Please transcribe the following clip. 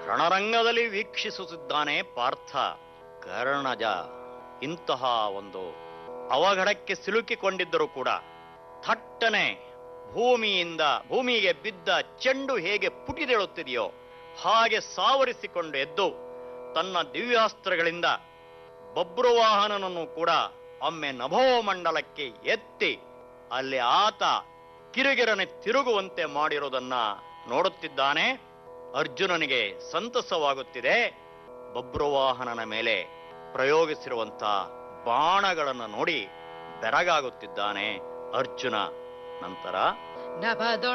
ರಣರಂಗದಲ್ಲಿ ವೀಕ್ಷಿಸುತ್ತಿದ್ದಾನೆ ಪಾರ್ಥ ಕರ್ಣಜ ಇಂತಹ ಒಂದು ಅವಘಡಕ್ಕೆ ಸಿಲುಕಿಕೊಂಡಿದ್ದರೂ ಕೂಡ ಥಟ್ಟನೆ ಭೂಮಿಯಿಂದ ಭೂಮಿಗೆ ಬಿದ್ದ ಚೆಂಡು ಹೇಗೆ ಪುಟಿದೇಳುತ್ತಿದೆಯೋ ಹಾಗೆ ಸಾವರಿಸಿಕೊಂಡು ಎದ್ದು ತನ್ನ ದಿವ್ಯಾಸ್ತ್ರಗಳಿಂದ ಬಬ್ರುವಾಹನನನ್ನು ಕೂಡ ಒಮ್ಮೆ ನಭೋಮಂಡಲಕ್ಕೆ ಎತ್ತಿ ಅಲ್ಲಿ ಆತ ಕಿರುಗಿರನೆ ತಿರುಗುವಂತೆ ಮಾಡಿರುವುದನ್ನ ನೋಡುತ್ತಿದ್ದಾನೆ ಅರ್ಜುನನಿಗೆ ಸಂತಸವಾಗುತ್ತಿದೆ ಬಬ್ರುವಾಹನನ ಮೇಲೆ ಪ್ರಯೋಗಿಸಿರುವಂತ ಬಾಣಗಳನ್ನು ನೋಡಿ ಬೆರಗಾಗುತ್ತಿದ್ದಾನೆ ಅರ್ಜುನ ನಂತರ ನಭದೊಳ್